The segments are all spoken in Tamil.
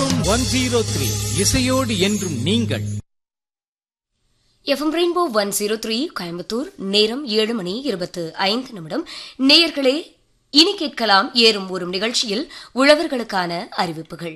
எஃப்எம் ஒன் ஜீரோ த்ரீ இசையோடு என்றும் நீங்கள் FM rainbow one zero three Coimbatore நேரம் ஏழு மணி இருபத்து ஐந்து நிமிடம் நேயர்களே இனி கேட்கலாம் ஏறும் ஊறும் நிகழ்ச்சியில் உழவர்களுக்கான அறிவிப்புகள்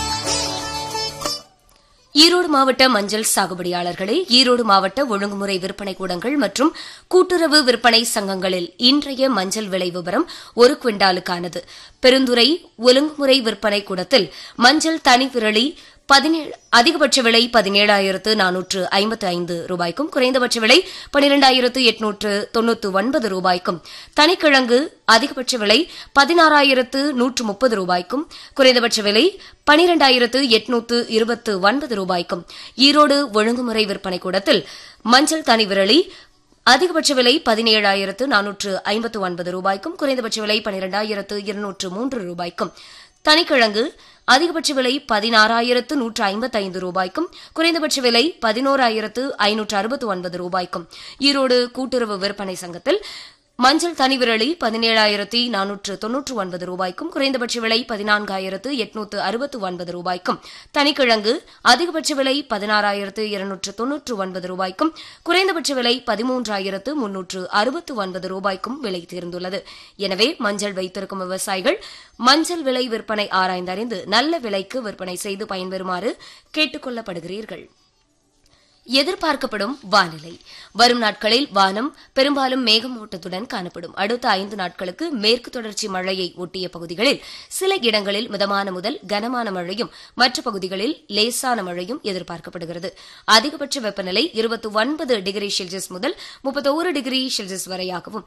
ஈரோடு மாவட்ட மஞ்சள் சாகுபடியாளர்களே ஈரோடு மாவட்ட ஒழுங்குமுறை விற்பனை கூடங்கள் மற்றும் கூட்டுறவு விற்பனை சங்கங்களில் இன்றைய மஞ்சள் விலை விவரம் ஒரு குவிண்டாலுக்கானது பெருந்துறை ஒழுங்குமுறை விற்பனை கூடத்தில் மஞ்சள் தனி விரலி பதினேழு அதிகபட்ச விலை பதினேழாயிரத்து நானூற்று ஐம்பத்து ஐந்து ரூபாய்க்கும் குறைந்தபட்ச விலை பனிரெண்டாயிரத்து எட்நூற்று தொன்னூற்று ஒன்பது ரூபாய்க்கும் தனிக்கிழங்கு அதிகபட்ச விலை பதினாறாயிரத்து நூற்று முப்பது ரூபாய்க்கும் குறைந்தபட்ச விலை பனிரெண்டாயிரத்து எட்நூற்று இருபத்து ஒன்பது ரூபாய்க்கும் ஈரோடு ஒழுங்குமுறை விற்பனை கூடத்தில் மஞ்சள் தனி விரலி அதிகபட்ச விலை பதினேழாயிரத்து நானூற்று ஐம்பத்து ஒன்பது ரூபாய்க்கும் குறைந்தபட்ச விலை பனிரெண்டாயிரத்து இருநூற்று மூன்று ரூபாய்க்கும் தனிக்கிழங்கு அதிகபட்ச விலை பதினாறாயிரத்து நூற்று ஐம்பத்தைந்து ரூபாய்க்கும் குறைந்தபட்ச விலை பதினோராயிரத்து ஐநூற்று அறுபத்து ஒன்பது ரூபாய்க்கும் ஈரோடு கூட்டுறவு விற்பனை சங்கத்தில் மஞ்சள் தனி விரலி பதினேழாயிரத்தி நானூற்று தொன்னூற்று ஒன்பது ரூபாய்க்கும் குறைந்தபட்ச விலை பதினான்காயிரத்து எட்நூற்று அறுபத்து ஒன்பது ரூபாய்க்கும் தனிக்கிழங்கு அதிகபட்ச விலை பதினாறாயிரத்து இருநூற்று தொன்னூற்று ஒன்பது ரூபாய்க்கும் குறைந்தபட்ச விலை பதிமூன்றாயிரத்து முன்னூற்று அறுபத்து ஒன்பது ரூபாய்க்கும் விலை தேர்ந்துள்ளது எனவே மஞ்சள் வைத்திருக்கும் விவசாயிகள் மஞ்சள் விலை விற்பனை ஆராய்ந்தறிந்து நல்ல விலைக்கு விற்பனை செய்து பயன்பெறுமாறு கேட்டுக் கொள்ளப்படுகிறீர்கள் எதிர்பார்க்கப்படும் வானிலை வரும் நாட்களில் வானம் பெரும்பாலும் மேகமூட்டத்துடன் காணப்படும் அடுத்த ஐந்து நாட்களுக்கு மேற்கு தொடர்ச்சி மழையை ஒட்டிய பகுதிகளில் சில இடங்களில் மிதமான முதல் கனமான மழையும் மற்ற பகுதிகளில் லேசான மழையும் எதிர்பார்க்கப்படுகிறது அதிகபட்ச வெப்பநிலை இருபத்தி ஒன்பது டிகிரி செல்சியஸ் முதல் முப்பத்தோரு டிகிரி செல்சியஸ் வரையாகவும்